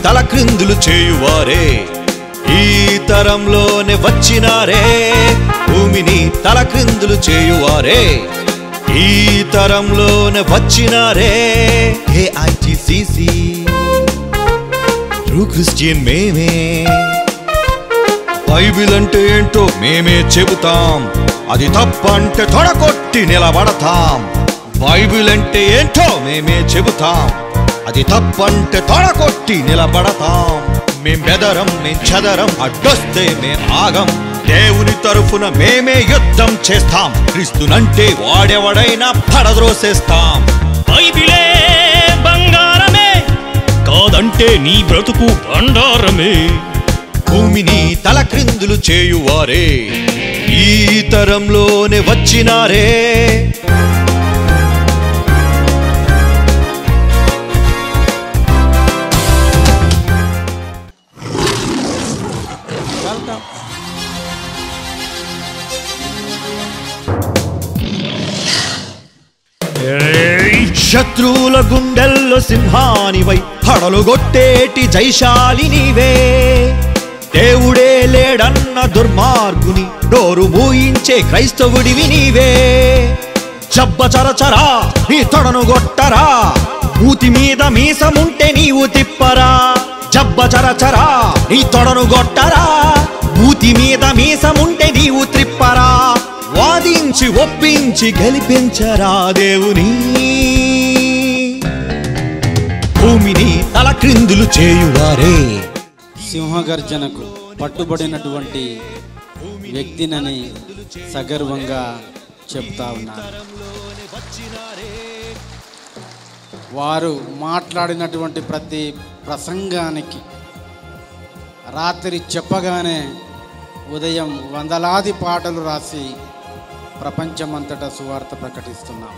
తలక్రిందులు చేయువారే ఈ తరంలోనే వచ్చినారే భూమిని తలక్రిందులు చేయువారే ఈ తరంలోనే వచ్చినారే ఏఐటిసిసి ట్రూ క్రిస్టియన్ మేమే బైబిల్ అంటే ఏంటో మేమే చెబుతాం అది తప్పంటే తొడగొట్టి నిలబడతాం బైబిల్ అంటే ఏంటో మేమే చెబుతాం అది తప్పంటే తొడగొట్టి నిలబడతాం మేం బెదరం మేం చదరం అడ్డొస్తే మేం ఆగం దేవుని తరఫున మేమే యుద్ధం చేస్తాం క్రీస్తునంటే వాడెవడైనా పడద్రోసేస్తాం బైబిలే బంగారమే కాదంటే నీ బ్రతుకు బండారమే భూమిని తలక్రిందులు చేయువారే ఈ తరంలోనే వచ్చినారే శత్రువుల గుండెల్లో సింహానివై పడలుగొట్టేటి జైశాలి నీవే దేవుడే లేడన్న దుర్మార్గుని డోరు మూయించే క్రైస్తవుడివి నీవే జబ్బ చరచరా నీ తొడను గొట్టరా మూతి మీద మీసముంటే నీవు తిప్పరా జబ్బ చరచరా నీ తొడను గొట్టరా మూతి మీద మీసముంటే నీవు త్రిప్పరా వాదించి ఒప్పించి గెలిపించరా దేవుని భూమిని తలక్రిందులు చేయువారే సింహగర్జనకు పట్టుబడినటువంటి వ్యక్తినని సగర్వంగా చెప్తా ఉన్నారు వారు మాట్లాడినటువంటి ప్రతి ప్రసంగానికి రాత్రి చెప్పగానే ఉదయం వందలాది పాటలు రాసి ప్రపంచమంతటా సువార్త ప్రకటిస్తున్నాం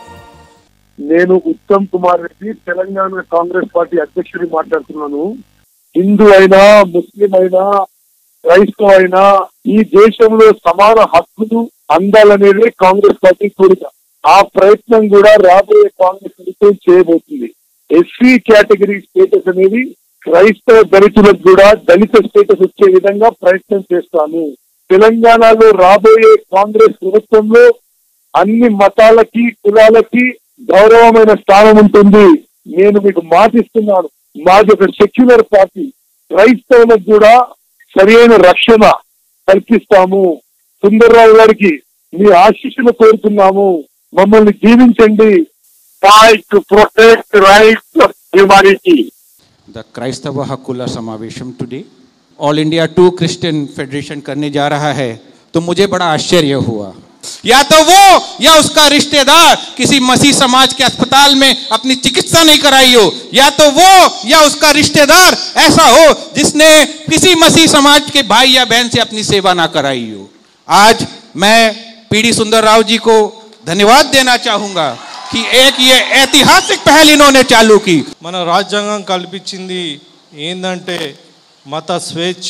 నేను ఉత్తమ్ కుమార్ రెడ్డి తెలంగాణ కాంగ్రెస్ పార్టీ అధ్యక్షుడి మాట్లాడుతున్నాను హిందూ అయినా ముస్లిం అయినా క్రైస్తవ అయినా ఈ దేశంలో సమాన హక్కులు అందాలనేదే కాంగ్రెస్ పార్టీ కోరిక ఆ ప్రయత్నం కూడా రాబోయే కాంగ్రెస్ ప్రభుత్వం చేయబోతుంది ఎస్సీ కేటగిరీ స్టేటస్ అనేది క్రైస్తవ దళితులకు కూడా దళిత స్టేటస్ వచ్చే విధంగా ప్రయత్నం చేస్తాను తెలంగాణలో రాబోయే కాంగ్రెస్ ప్రభుత్వంలో అన్ని మతాలకి కులాలకి గౌరవమైన స్థానం ఉంటుంది నేను మీకు మాటిస్తున్నాను మాది ఒక సెక్యులర్ పార్టీ క్రైస్తవులకు కూడా సరైన రక్షణ కల్పిస్తాము సుందర్రావు గారికి మీ ఆశీస్సులు కోరుతున్నాము మమ్మల్ని జీవించండి to protect rights of humanity the क्राइस्तव हकुल्ला समावेशम today all India to Christian federation करने जा रहा है तो मुझे बड़ा आश्चर्य हुआ या तो वो या उसका रिश्तेदार किसी मसीह समाज के अस्पताल में अपनी चिकित्सा नहीं कराई हो या तो वो या उसका रिश्तेदार ऐसा हो जिसने किसी मसीह समाज के भाई या बहन से अपनी सेवा ना कराई हो आज मैं पीडी सुंदर राव जी को धन्यवाद देना चाहूंगा कि एक ये ऐतिहासिक पहल इन्होंने चालू की మన రాజ్యాంగం కల్పించింది ఏంటంటే మత స్వేచ్ఛ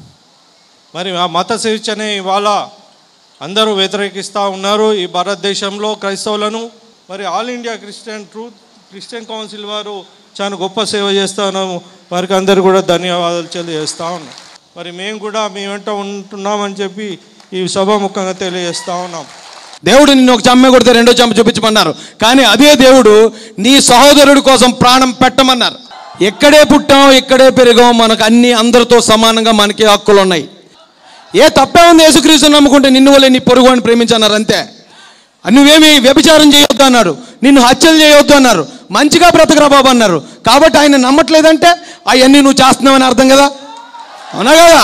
మరి ఆ మత స్వేచ్ఛని ఇవాళ అందరూ వ్యతిరేకిస్తూ ఉన్నారు ఈ భారతదేశంలో క్రైస్తవులను మరి all India Christian truth Christian council వారు చాలా గొప్ప సేవ చేస్తాను వారికి అందరు కూడా ధన్యవాదాలు తెలియజేస్తా ఉన్నాం మరి మేము కూడా మీ వెంట ఉంటున్నామని చెప్పి ఈ సభాముఖంగా తెలియజేస్తా ఉన్నాం దేవుడు నిన్ను ఒక చెమ్మ కొడితే రెండో చెమ్మ చూపించమన్నారు కానీ అదే దేవుడు నీ సహోదరుడి కోసం ప్రాణం పెట్టమన్నారు ఎక్కడే పుట్టాం ఎక్కడే పెరిగాం మనకు అన్ని అందరితో సమానంగా మనకి హక్కులు ఉన్నాయి ఏ తప్పే ఉంది యేసుక్రీస్తు నమ్ముకుంటే నిన్ను వల్లే నీ పొరుగు అని ప్రేమించన్నారు అంతే నువ్వేమి వ్యభిచారం చేయొద్దు అన్నారు నిన్ను హత్యలు చేయొద్దు అన్నారు మంచిగా బ్రతకరా బాబు అన్నారు కాబట్టి ఆయన నమ్మట్లేదంటే అవన్నీ నువ్వు చేస్తున్నావని అర్థం కదా అవునా కదా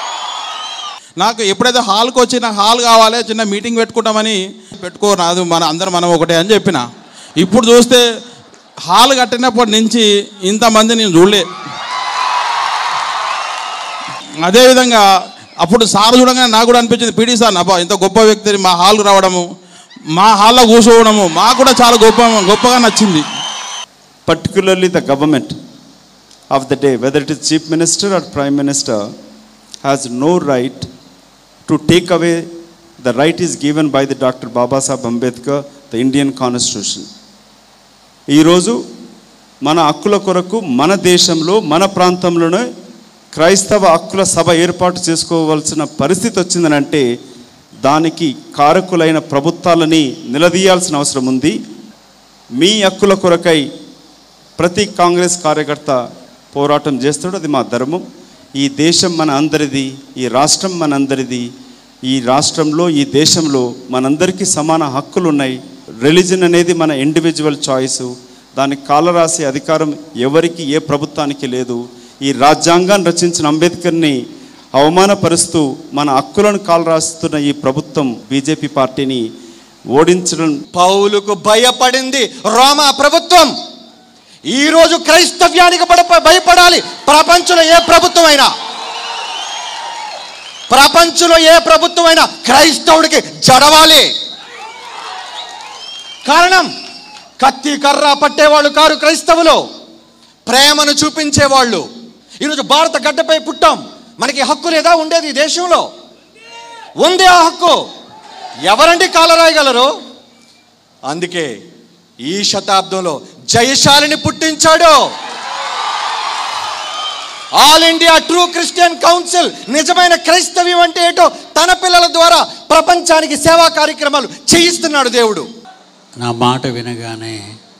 నాకు ఎప్పుడైతే హాల్కి వచ్చి నాకు హాల్ కావాలి చిన్న మీటింగ్ పెట్టుకుంటామని పెట్టుకో నాదు మన అందరం మనం ఒకటే అని చెప్పిన ఇప్పుడు చూస్తే హాల్ కట్టినప్పటి నుంచి ఇంతమంది నేను చూడలే అదేవిధంగా అప్పుడు సార్ చూడగానే నాకు కూడా అనిపించింది పీడీ సార్ అబ్బా ఇంత గొప్ప వ్యక్తిని మా హాల్కి రావడము మా హాల్లో కూర్చోవడము మాకు కూడా చాలా గొప్ప గొప్పగా నచ్చింది particularly the government of the day, whether it is chief minister or prime minister, has no right to take away the right is given by the Dr. Baba Sahib Ambedkar, the Indian Constitution. ఈరోజు మన హక్కుల కొరకు మన దేశంలో మన ప్రాంతంలోనే క్రైస్తవ హక్కుల సభ ఏర్పాటు చేసుకోవాల్సిన పరిస్థితి వచ్చిందనంటే దానికి కారకులైన ప్రభుత్వాలని నిలదీయాల్సిన అవసరం ఉంది మీ హక్కుల కొరకై ప్రతి కాంగ్రెస్ కార్యకర్త పోరాటం చేస్తాడు అది మా ధర్మం ఈ దేశం మన అందరిది ఈ రాష్ట్రం మన అందరిది ఈ రాష్ట్రంలో ఈ దేశంలో మనందరికీ సమాన హక్కులు ఉన్నాయి రిలీజన్ అనేది మన ఇండివిజువల్ చాయిస్ దానికి కాలరాసే అధికారం ఎవరికి ఏ ప్రభుత్వానికి లేదు ఈ రాజ్యాంగాన్ని రచించిన అంబేద్కర్ని అవమానపరుస్తూ మన హక్కులను కాలరాస్తున్న ఈ ప్రభుత్వం బీజేపీ పార్టీని ఓడించడం పౌలుకు భయపడింది రోమా ప్రభుత్వం ఈరోజు క్రైస్తవ్యానికి పడ- భయపడాలి ప్రపంచంలో ఏ ప్రభుత్వం అయినా ప్రపంచంలో ఏ ప్రభుత్వం అయినా క్రైస్తవుడికి జడవాలి కారణం కత్తి కర్ర పట్టేవాళ్ళు కారు క్రైస్తవులు ప్రేమను చూపించేవాళ్ళు ఈరోజు భారత గడ్డపై పుట్టాం మనకి హక్కు లేదా ఉండేది ఈ దేశంలో ఉంది ఆ హక్కు ఎవరండి కాలరాయగలరు అందుకే ఈ శతాబ్దంలో జయశాలిని పుట్టించాడు all India true Christian council నిజమైన క్రైస్తవ్యం అంటే ఏంటో తన పిల్లల ద్వారా ప్రపంచానికి సేవా కార్యక్రమాలు చేయిస్తున్నాడు దేవుడు నా మాట వినగానే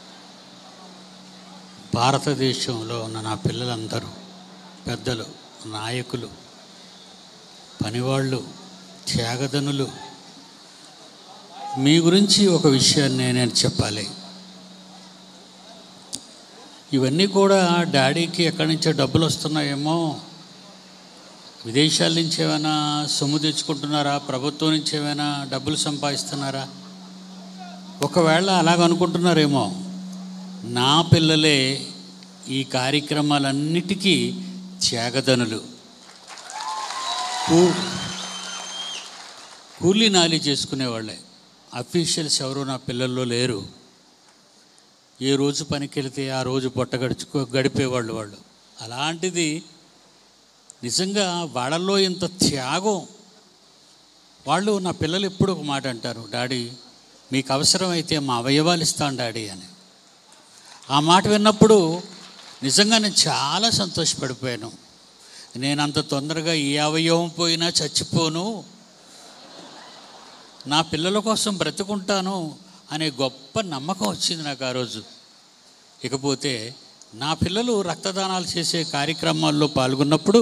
భారతదేశంలో ఉన్న నా పిల్లలందరూ పెద్దలు నాయకులు పనివాళ్ళు త్యాగదనులు మీ గురించి ఒక విషయాన్ని నేను చెప్పాలి ఇవన్నీ కూడా డాడీకి ఎక్కడి నుంచో డబ్బులు వస్తున్నాయేమో విదేశాల నుంచి ఏమైనా సొమ్ము తెచ్చుకుంటున్నారా ప్రభుత్వం నుంచి ఏమైనా డబ్బులు సంపాదిస్తున్నారా ఒకవేళ అలాగ అనుకుంటున్నారేమో నా పిల్లలే ఈ కార్యక్రమాలన్నిటికీ త్యాగదనులు కూ కూలీ నాలి చేసుకునేవాళ్ళే అఫీషియల్స్ ఎవరు నా పిల్లల్లో లేరు ఏ రోజు పనికి వెళితే ఆ రోజు పొట్ట గడుచుకో గడిపేవాళ్ళు వాళ్ళు అలాంటిది నిజంగా వాళ్ళల్లో ఇంత త్యాగం వాళ్ళు నా పిల్లలు ఎప్పుడు ఒక మాట అంటారు డాడీ మీకు అవసరమైతే మా అవయవాలు ఇస్తాను డాడీ అని ఆ మాట విన్నప్పుడు నిజంగా నేను చాలా సంతోషపడిపోయాను నేను అంత తొందరగా ఏ అవయవం పోయినా చచ్చిపోను నా పిల్లల కోసం బ్రతుకుంటాను అనే గొప్ప నమ్మకం వచ్చింది నాకు ఆ రోజు ఇకపోతే నా పిల్లలు రక్తదానాలు చేసే కార్యక్రమాల్లో పాల్గొన్నప్పుడు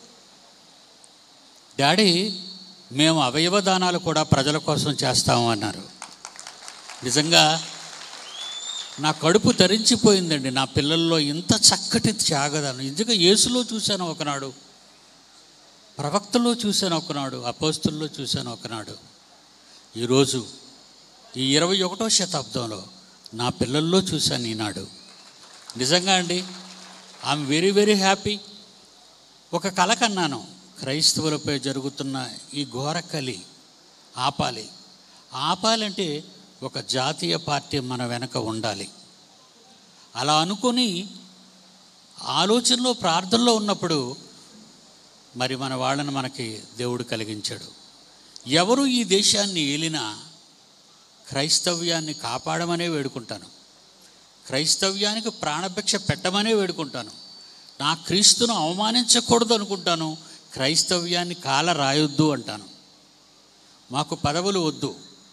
డాడీ మేము అవయవ దానాలు కూడా ప్రజల కోసం చేస్తాము అన్నారు నిజంగా నా కడుపు తరించిపోయిందండి నా పిల్లల్లో ఇంత చక్కటి త్యాగదానం నిజంగా యేసులో చూశాను ఒకనాడు ప్రవక్తలో చూశాను ఒకనాడు అపోస్తుల్లో చూశాను ఒకనాడు ఈరోజు ఈ ఇరవై ఒకటో శతాబ్దంలో నా పిల్లల్లో చూశాను ఈనాడు నిజంగా అండి ఐఎమ్ వెరీ వెరీ హ్యాపీ ఒక కల కన్నాను క్రైస్తవులపై జరుగుతున్న ఈ ఘోర కలి ఆపాలి ఆపాలంటే ఒక జాతీయ పార్టీ మన వెనక ఉండాలి అలా అనుకొని ఆలోచనలో ప్రార్థనలో ఉన్నప్పుడు మరి మన వాళ్ళని మనకి దేవుడు కలిగించాడు ఎవరు ఈ దేశాన్ని ఏలినా క్రైస్తవ్యాన్ని కాపాడమనే వేడుకుంటాను క్రైస్తవ్యానికి ప్రాణభిక్ష పెట్టమనే వేడుకుంటాను నా క్రీస్తును అవమానించకూడదు అనుకుంటాను క్రైస్తవ్యాన్ని కాల రాయొద్దు అంటాను మాకు పదవులు వద్దు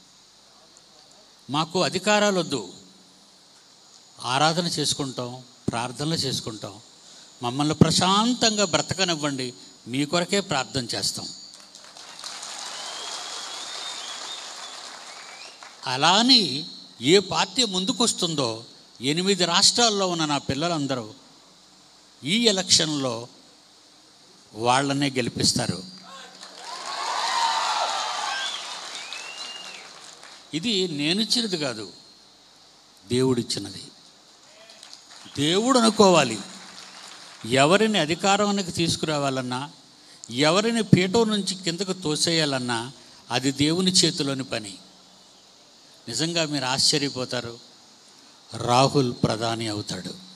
మాకు అధికారాలు వద్దు ఆరాధన చేసుకుంటాం ప్రార్థనలు చేసుకుంటాం మమ్మల్ని ప్రశాంతంగా బ్రతకనివ్వండి మీ కొరకే ప్రార్థన చేస్తాం అలా అని ఏ పార్టీ ముందుకొస్తుందో ఎనిమిది రాష్ట్రాల్లో ఉన్న నా పిల్లలందరూ ఈ ఎలక్షన్లో వాళ్ళనే గెలిపిస్తారు ఇది నేనిచ్చినది కాదు దేవుడిచ్చినది దేవుడు అనుకోవాలి ఎవరిని అధికారానికి తీసుకురావాలన్నా ఎవరిని పీఠం నుంచి కిందకు తోసేయాలన్నా అది దేవుని చేతిలోని పని నిజంగా మీరు ఆశ్చర్యపోతారు రాహుల్ ప్రధాని అవుతాడు